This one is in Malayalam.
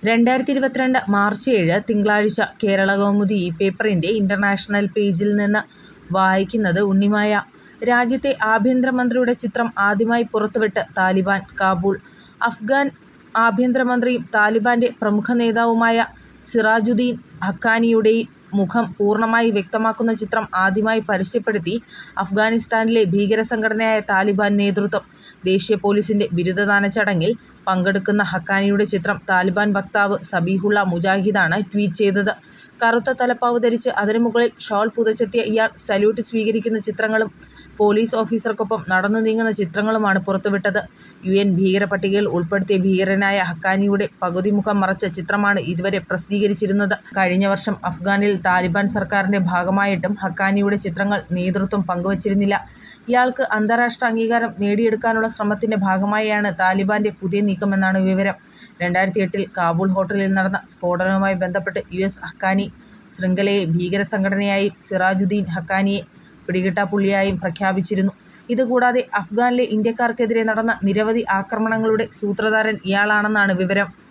രണ്ടായിരത്തി ഇരുപത്തിരണ്ട് മാർച്ച് ഏഴ് തിങ്കളാഴ്ച കേരളകൗമുദി ഈ പേപ്പറിൻ്റെ ഇൻ്റർനാഷണൽ പേജിൽ നിന്ന് വായിക്കുന്നത് ഉണ്ണിമായ. രാജ്യത്തെ ആഭ്യന്തരമന്ത്രിയുടെ ചിത്രം ആദ്യമായി പുറത്തുവിട്ട് താലിബാൻ കാബൂൾ അഫ്ഗാൻ ആഭ്യന്തരമന്ത്രിയും താലിബാൻ്റെ പ്രമുഖ നേതാവുമായ സിറാജുദ്ദീൻ ഹഖാനിയുടെ മുഖം പൂർണ്ണമായി വ്യക്തമാക്കുന്ന ചിത്രം ആദ്യമായി പരസ്യപ്പെടുത്തി അഫ്ഗാനിസ്ഥാനിലെ ഭീകരസംഘടനയായ താലിബാൻ നേതൃത്വം. ദേശീയ പോലീസിൻ്റെ ബിരുദദാന ചടങ്ങിൽ പങ്കെടുക്കുന്ന ഹഖാനിയുടെ ചിത്രം താലിബാൻ വക്താവ് സബീഹുള്ള മുജാഹിദാണ് ട്വീറ്റ് ചെയ്തത്. കറുത്ത തലപ്പാവ് ധരിച്ച് അതിനു മുകളിൽ ഷോൾ പുതച്ചെത്തിയ ഇയാൾ സല്യൂട്ട് സ്വീകരിക്കുന്ന ചിത്രങ്ങളും പോലീസ് ഓഫീസർക്കൊപ്പം നടന്നു നീങ്ങുന്ന ചിത്രങ്ങളുമാണ് പുറത്തുവിട്ടത്. യുഎൻ ഭീകരപട്ടികയിൽ ഉൾപ്പെടുത്തിയ ഭീകരനായ ഹഖാനിയുടെ പകുതി മുഖം മറച്ച ചിത്രമാണ് ഇതുവരെ പ്രസിദ്ധീകരിച്ചിരുന്നത്. കഴിഞ്ഞ വർഷം അഫ്ഗാനിൽ താലിബാൻ സർക്കാരിൻ്റെ ഭാഗമായിട്ടും ഹഖാനിയുടെ ചിത്രങ്ങൾ നേതൃത്വം പങ്കുവച്ചിരുന്നില്ല. ഇയാൾക്ക് അന്താരാഷ്ട്ര അംഗീകാരം നേടിയെടുക്കാനുള്ള ശ്രമത്തിൻ്റെ ഭാഗമായാണ് താലിബാൻ്റെ പുതിയ നീക്കമെന്നാണ് വിവരം. രണ്ടായിരത്തി എട്ടിൽ കാബൂൾ ഹോട്ടലിൽ നടന്ന സ്ഫോടനവുമായി ബന്ധപ്പെട്ട് യുഎസ് ഹഖാനി ശൃംഖലയെ ഭീകരസംഘടനയായും സിറാജുദ്ദീൻ ഹഖാനിയെ പിടികിട്ടാപ്പുള്ളിയായും പ്രഖ്യാപിച്ചിരുന്നു. ഇതുകൂടാതെ അഫ്ഗാനിലെ ഇന്ത്യക്കാർക്കെതിരെ നടന്ന നിരവധി ആക്രമണങ്ങളുടെ സൂത്രധാരൻ ഇയാളാണെന്നാണ് വിവരം.